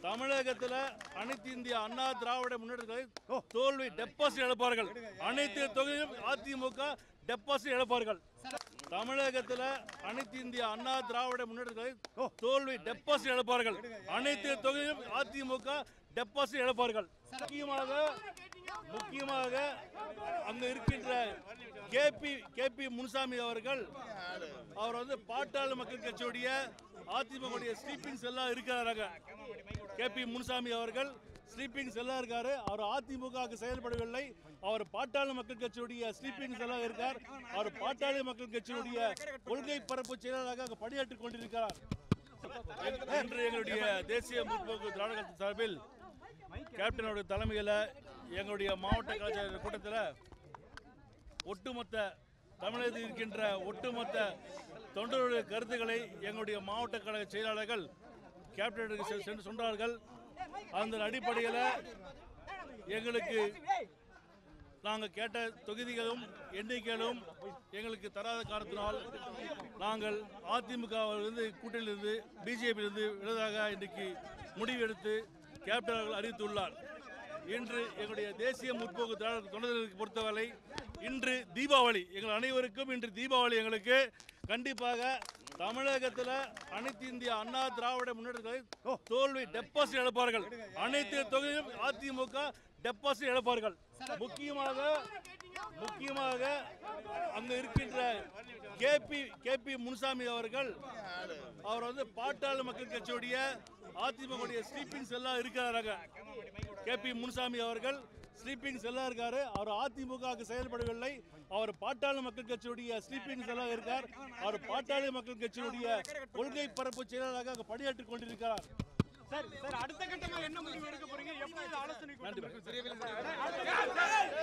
தமிழகத்துல அனைத்து இந்திய அண்ணா திராவிட முன்னேற்ற தோல்வி டெபாசிட் இழப்பார்கள் அனைத்து தொகுதியிலும் அதிமுக டெபாசிட் இழப்பார்கள் தமிழகத்துல அனைத்து இந்திய அண்ணா திராவிட முன்னேற்ற தோல்வி டெபாசிட் இழப்பார்கள் அனைத்து தொகுதியிலும் அதிமுக டெபாசிட் இழப்பார்கள் முக்கியமாக முக்கியமாக அங்க இருக்கின்ற கேபி கேபி முனுசாமி அவர்கள் அவர் வந்து பாட்டாளி மக்கள் கட்சியுடைய அதிமுக ஸ்லீப்பிங் செல்லா இருக்கிறாங்க கேபி முனுசாமி அவர்கள் ஸ்லீப்பிங் செல்லா இருக்காரு அவர் அதிமுக செயல்படவில்லை அவர் பாட்டாளி மக்கள் கட்சியுடைய ஸ்லீப்பிங் செல்லா இருக்கார் அவர் பாட்டாளி மக்கள் கட்சியுடைய கொள்கை பரப்பு செயலாளராக அங்கு பணியாற்றிக் கொண்டிருக்கிறார் இன்று எங்களுடைய தேசிய முற்போக்கு திராவிட கட்சி சார்பில் கேப்டனுடைய தலைமையில் எங்களுடைய மாவட்ட கலாச்சார கூட்டத்தில் ஒட்டுமொத்த தமிழகத்தில் இருக்கின்ற ஒட்டுமொத்த தொண்டருடைய கருத்துக்களை எங்களுடைய மாவட்ட கழக செயலாளர்கள் கேப்டனுக்கு செ- சென்று சொன்னார்கள் அந்த அடிப்படையில் எங்களுக்கு நாங்கள் கேட்ட தொகுதிகளும் எண்ணிக்கைகளும் எங்களுக்கு தராத காரணத்தினால் நாங்கள் அதிமுகவிலிருந்து கூட்டணியிலிருந்து பிஜேபியிலிருந்து விலதாக இன்றைக்கு முடிவெடுத்து கேப்டன் அவர்கள் அறிவித்துள்ளார் இன்று எங்களுடைய தேசிய முற்போக்கு திராவிட தொண்டர்களுக்கு பொறுத்தவரை இன்று தீபாவளி எங்கள் அனைவருக்கும் இன்று தீபாவளி எங்களுக்கு கண்டிப்பாக தமிழகத்தில் அனைத்து இந்திய அண்ணா திராவிட முன்னேற்ற தோல்வி டெபாசிட் இழப்பார்கள் அனைத்து தொகுதியிலும் அதிமுக டெபாசிட் இழப்பார்கள் முக்கியமாக முக்கியமாக அங்க இருக்கின்ற கேபி கேபி முனுசாமி அவர்கள் அவர் வந்து பாட்டாளி மக்கள் கட்சியுடைய அதிமுக ஸ்லீப்பிங் செல்லா இருக்கிறாங்க கேபி முனுசாமி அவர்கள் ஸ்லீப்பிங் செல்லா இருக்காரு அவர் அதிமுக செயல்படவில்லை அவர் பாட்டாளி மக்கள் கட்சியுடைய ஸ்லீப்பிங் செல்லா இருக்கார் அவர் பாட்டாளி மக்கள் கட்சியுடைய கொள்கை பரப்பு செயலாளராக அங்கு பணியாற்றிக் கொண்டிருக்கிறார் சார் சார் அடுத்த கட்டமா என்ன முடிவு எடுக்க போறீங்க எப்போ இது ஆலோசனை கூட்டம்? நன்றி